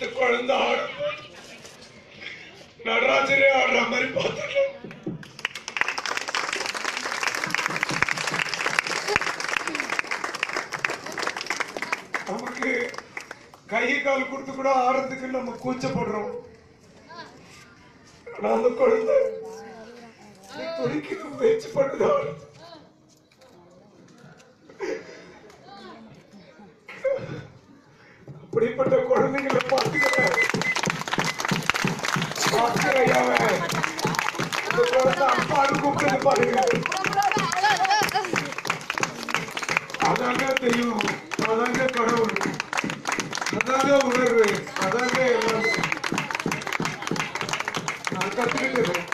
இந்த குழந்தை ஆடும் நடராஜரே ஆடுற மாதிரி பார்த்துட்டோம் நமக்கு கை கால் கொடுத்து கூட ஆடுறதுக்கு நம்ம கூச்சப்படுறோம் ஆனா அந்த குழந்தை துடிக்க முயற்சி பண்ணுது ஆடுறது. அப்படிப்பட்ட குழந்தைங்களை பார்த்துக்கிறேன் பாஸ்கர் ஐயாவை இந்த குழந்தை அப்பான்னு கூப்பிட்டு பாருங்க அதாங்க தெரியும் அதாங்க கடவுள் அதாங்க உணர்வு அதாங்க எல்லாம் நான் கத்துக்கிட்டது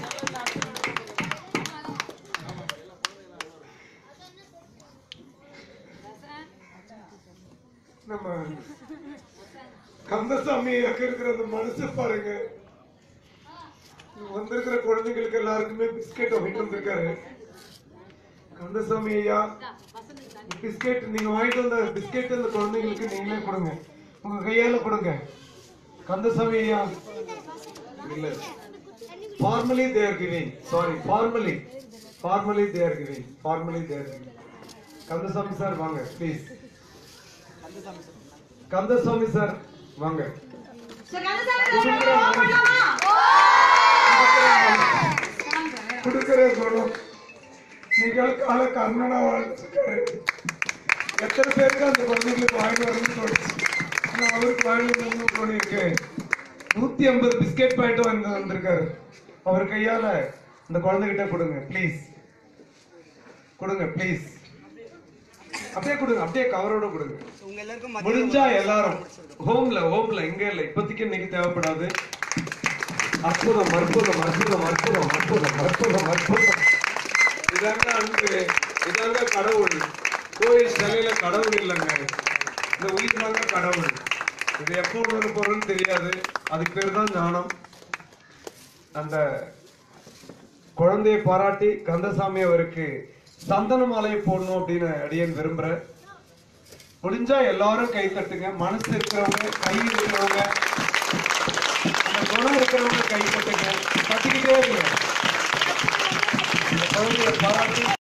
நம்ம கந்தசாமி அங்க இருக்கிற அந்த மனசு பாருங்க வந்திருக்கிற குழந்தைங்களுக்கு எல்லாருக்குமே பிஸ்கெட் வாங்கிட்டு வந்திருக்காரு கந்தசாமி ஐயா பிஸ்கெட் நீங்க வாங்கிட்டு வந்த பிஸ்கெட் அந்த குழந்தைங்களுக்கு நீங்களே கொடுங்க உங்க கையால கொடுங்க கந்தசாமி ஐயா இல்ல formally they are giving sorry formally formally they are giving formally they are giving Kandasamy sir வாங்க ப்ளீஸ் கந்தசாமி சார் வாங்க கொடுக்கிற குணம் நிகழ்கால கர்ணனா வாழ்ந்துருக்காரு எத்தனை பேருக்கு அந்த குழந்தைங்களுக்கு வாங்கி வரணும்னு தோணுச்சு ஆனா அவருக்கு வாங்கி வரணும்னு தோணிருக்கு நூத்தி ஐம்பது பிஸ்கெட் பாயிண்ட் வந்து வந்திருக்காரு அவர் கையால அந்த குழந்தைகிட்ட கொடுங்க ப்ளீஸ் கொடுங்க ப்ளீஸ் அப்படியே கொடுங்க அப்படியே கவரோட கொடுங்க உங்க எல்லாருக்கும் முடிஞ்சா எல்லாரும் ஹோம்ல ஹோம்ல இங்க இல்ல இப்போதைக்கு இன்னைக்கு தேவைப்படாது அற்புதம் அற்புதம் அற்புதம் அற்புதம் அற்புதம் அற்புதம் அற்புதம் இதாங்க அன்பு இதாங்க கடவுள் கோயில் சிலையில கடவுள் இல்லைங்க இந்த உயிர் தாங்க கடவுள் இது எப்போ உணர போறோம்னு தெரியாது அதுக்கு பேர் தான் ஞானம் அந்த குழந்தையை பாராட்டி கந்தசாமி அவருக்கு சந்தன மாலையை போடணும் அப்படின்னு அடியேன் விரும்புறேன் முடிஞ்சா எல்லாரும் கை தட்டுங்க மனசு இருக்கிறவங்க கை இருக்கிறவங்க அந்த குணம் இருக்கிறவங்க கை தட்டுங்க தட்டிக்கிட்டே இருங்க இந்த குழந்தைய பாராட்டி